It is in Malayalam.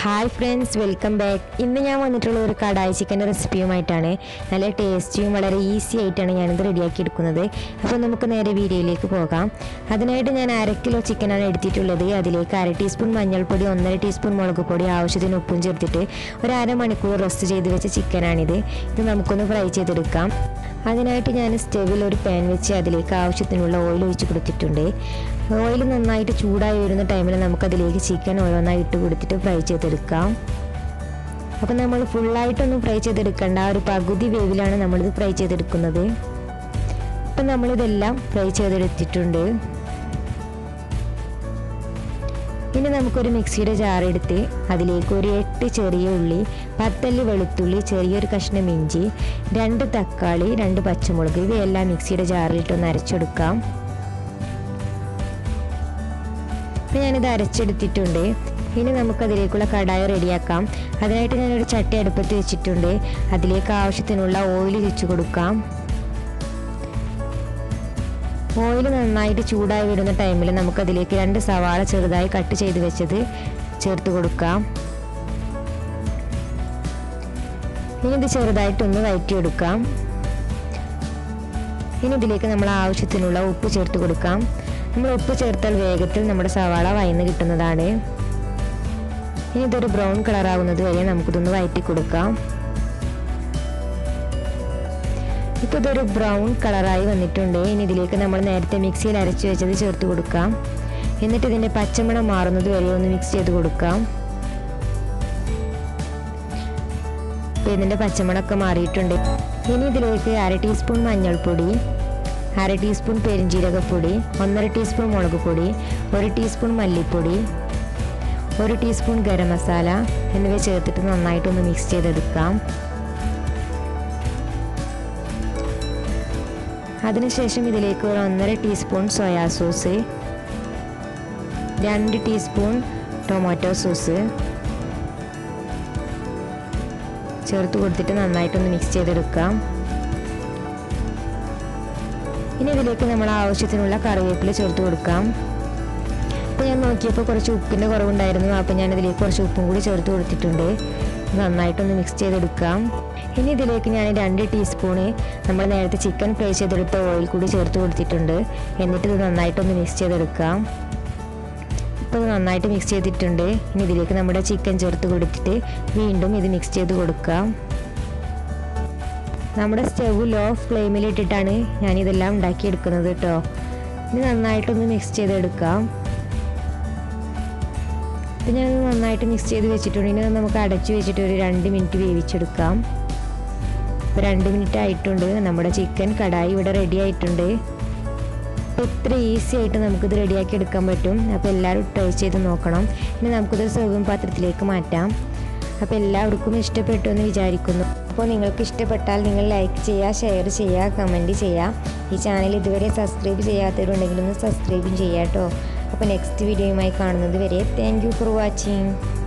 ഹായ് ഫ്രണ്ട്സ് വെൽക്കം ബാക്ക് ഇന്ന് ഞാൻ വന്നിട്ടുള്ള ഒരു കടായി ചിക്കൻ്റെ റെസിപ്പിയുമായിട്ടാണ് നല്ല ടേസ്റ്റിയും വളരെ ഈസി ആയിട്ടാണ് ഞാനിത് റെഡിയാക്കി എടുക്കുന്നത് അപ്പോൾ നമുക്ക് നേരെ വീഡിയോയിലേക്ക് പോകാം അതിനായിട്ട് ഞാൻ അര കിലോ ചിക്കനാണ് എടുത്തിട്ടുള്ളത് അതിലേക്ക് അര ടീസ്പൂൺ മഞ്ഞൾപ്പൊടി ഒന്നര ടീസ്പൂൺ മുളക് പൊടി ആവശ്യത്തിന് ഉപ്പും ചേർത്തിട്ട് ഒരു അരമണിക്കൂർ റെസ്റ്റ് ചെയ്ത് വെച്ച ചിക്കനാണിത് ഇത് നമുക്കൊന്ന് ഫ്രൈ ചെയ്തെടുക്കാം അതിനായിട്ട് ഞാൻ സ്റ്റവിൽ ഒരു പാൻ വെച്ച് അതിലേക്ക് ആവശ്യത്തിനുള്ള ഓയിൽ ഒഴിച്ച് കൊടുത്തിട്ടുണ്ട് ഓയിൽ നന്നായിട്ട് ചൂടായി വരുന്ന ടൈമിൽ നമുക്കതിലേക്ക് ചിക്കൻ ഓരോന്നായി ഇട്ട് കൊടുത്തിട്ട് ഫ്രൈ ചെയ്തെടുക്കാം അപ്പം നമ്മൾ ഫുള്ളായിട്ടൊന്നും ഫ്രൈ ചെയ്തെടുക്കേണ്ട ആ ഒരു പകുതി വേവിലാണ് നമ്മളിത് ഫ്രൈ ചെയ്തെടുക്കുന്നത് അപ്പം നമ്മളിതെല്ലാം ഫ്രൈ ചെയ്തെടുത്തിട്ടുണ്ട് ഇനി നമുക്കൊരു മിക്സിയുടെ ജാറെടുത്ത് അതിലേക്ക് ഒരു എട്ട് ചെറിയ ഉള്ളി പത്തല്ലി വെളുത്തുള്ളി ചെറിയൊരു കഷ്ണം ഇഞ്ചി രണ്ട് തക്കാളി രണ്ട് പച്ചമുളക് ഇവയെല്ലാം മിക്സിയുടെ ജാറിലിട്ടൊന്ന് അരച്ചെടുക്കാം അപ്പം ഞാനിത് അരച്ചെടുത്തിട്ടുണ്ട് ഇനി നമുക്കതിലേക്കുള്ള കടായ റെഡിയാക്കാം അതിനായിട്ട് ഞാനൊരു ചട്ടി അടുപ്പത്ത് വെച്ചിട്ടുണ്ട് അതിലേക്ക് ആവശ്യത്തിനുള്ള ഓയിൽ വെച്ച് കൊടുക്കാം ഓയിൽ നന്നായിട്ട് ചൂടായി വരുന്ന ടൈമിൽ നമുക്കതിലേക്ക് രണ്ട് സവാള ചെറുതായി കട്ട് ചെയ്ത് വെച്ചത് ചേർത്ത് കൊടുക്കാം ഇനി ഇത് ചെറുതായിട്ടൊന്ന് വഴറ്റിയെടുക്കാം ഇനി ഇതിലേക്ക് നമ്മൾ ആവശ്യത്തിനുള്ള ഉപ്പ് ചേർത്ത് കൊടുക്കാം നമ്മൾ ഉപ്പ് ചേർത്താൽ വേഗത്തിൽ നമ്മുടെ സവാള വയന്ന് കിട്ടുന്നതാണ് ഇനി ഇതൊരു ബ്രൗൺ കളറാകുന്നത് വരെ നമുക്കിതൊന്ന് വഴറ്റി കൊടുക്കാം ഇപ്പോൾ ഇതൊരു ബ്രൗൺ കളറായി വന്നിട്ടുണ്ട് ഇനി ഇതിലേക്ക് നമ്മൾ നേരത്തെ മിക്സിയിൽ അരച്ച് വെച്ചത് ചേർത്ത് കൊടുക്കാം എന്നിട്ട് ഇതിൻ്റെ പച്ചമണം മാറുന്നത് വരെ ഒന്ന് മിക്സ് ചെയ്ത് കൊടുക്കാം ഇപ്പോൾ ഇതിൻ്റെ പച്ചമണമൊക്കെ മാറിയിട്ടുണ്ട് ഇനി ഇതിലേക്ക് അര ടീസ്പൂൺ മഞ്ഞൾപ്പൊടി അര ടീസ്പൂൺ പെരിഞ്ജീരകപ്പൊടി ഒന്നര ടീസ്പൂൺ മുളക് പൊടി ഒരു ടീസ്പൂൺ മല്ലിപ്പൊടി ഒരു ടീസ്പൂൺ ഗരം മസാല എന്നിവ ചേർത്തിട്ട് നന്നായിട്ടൊന്ന് മിക്സ് ചെയ്തെടുക്കാം അതിനുശേഷം ഇതിലേക്ക് ഒരു ഒന്നര ടീസ്പൂൺ സോയാ സോസ് രണ്ട് ടീസ്പൂൺ ടൊമാറ്റോ സോസ് ചേർത്ത് കൊടുത്തിട്ട് നന്നായിട്ടൊന്ന് മിക്സ് ചെയ്തെടുക്കാം ഇനി ഇതിലേക്ക് നമ്മൾ ആവശ്യത്തിനുള്ള കറിവേപ്പില ചേർത്ത് കൊടുക്കാം അപ്പോൾ ഞാൻ നോക്കിയപ്പോൾ കുറച്ച് ഉപ്പിൻ്റെ കുറവുണ്ടായിരുന്നു അപ്പോൾ ഞാൻ ഇതിലേക്ക് കുറച്ച് ഉപ്പും കൂടി ചേർത്ത് കൊടുത്തിട്ടുണ്ട് നന്നായിട്ടൊന്ന് മിക്സ് ചെയ്തെടുക്കാം ഇനി ഇതിലേക്ക് ഞാൻ രണ്ട് ടീസ്പൂണ് നമ്മൾ നേരത്തെ ചിക്കൻ ഫ്രൈ ചെയ്തെടുത്ത ഓയിൽ കൂടി ചേർത്ത് കൊടുത്തിട്ടുണ്ട് എന്നിട്ട് ഇത് നന്നായിട്ടൊന്ന് മിക്സ് ചെയ്തെടുക്കാം ഇപ്പോൾ ഇത് നന്നായിട്ട് മിക്സ് ചെയ്തിട്ടുണ്ട് ഇനി ഇതിലേക്ക് നമ്മുടെ ചിക്കൻ ചേർത്ത് കൊടുത്തിട്ട് വീണ്ടും ഇത് മിക്സ് ചെയ്ത് കൊടുക്കാം നമ്മുടെ സ്റ്റവ് ലോ ഫ്ലെയിമിലിട്ടിട്ടാണ് ഞാനിതെല്ലാം ഉണ്ടാക്കിയെടുക്കുന്നത് കേട്ടോ ഇനി നന്നായിട്ടൊന്ന് മിക്സ് ചെയ്തെടുക്കാം ഇപ്പം ഞാൻ നന്നായിട്ട് മിക്സ് ചെയ്ത് വെച്ചിട്ടുണ്ട് ഇനി നമുക്ക് അടച്ചു വെച്ചിട്ട് ഒരു രണ്ട് മിനിറ്റ് വേവിച്ചെടുക്കാം ഇപ്പോൾ രണ്ട് മിനിറ്റ് ആയിട്ടുണ്ട് നമ്മുടെ ചിക്കൻ കടായി ഇവിടെ റെഡി ആയിട്ടുണ്ട് അപ്പോൾ ഇത്ര ഈസി ആയിട്ട് നമുക്കിത് റെഡിയാക്കി എടുക്കാൻ പറ്റും അപ്പോൾ എല്ലാവരും ട്രൈ ചെയ്ത് നോക്കണം ഇനി നമുക്കിത് സെർവിങ് പാത്രത്തിലേക്ക് മാറ്റാം അപ്പോൾ എല്ലാവർക്കും ഇഷ്ടപ്പെട്ടു എന്ന് വിചാരിക്കുന്നു അപ്പോൾ നിങ്ങൾക്ക് ഇഷ്ടപ്പെട്ടാൽ നിങ്ങൾ ലൈക്ക് ചെയ്യുക ഷെയർ ചെയ്യുക കമൻറ്റ് ചെയ്യുക ഈ ചാനൽ ഇതുവരെ സബ്സ്ക്രൈബ് ചെയ്യാത്തവരുണ്ടെങ്കിൽ ഒന്ന് സബ്സ്ക്രൈബും ചെയ്യാം കേട്ടോ അപ്പോൾ നെക്സ്റ്റ് വീഡിയോയുമായി കാണുന്നത് വരെ താങ്ക് യു ഫോർ വാച്ചിങ്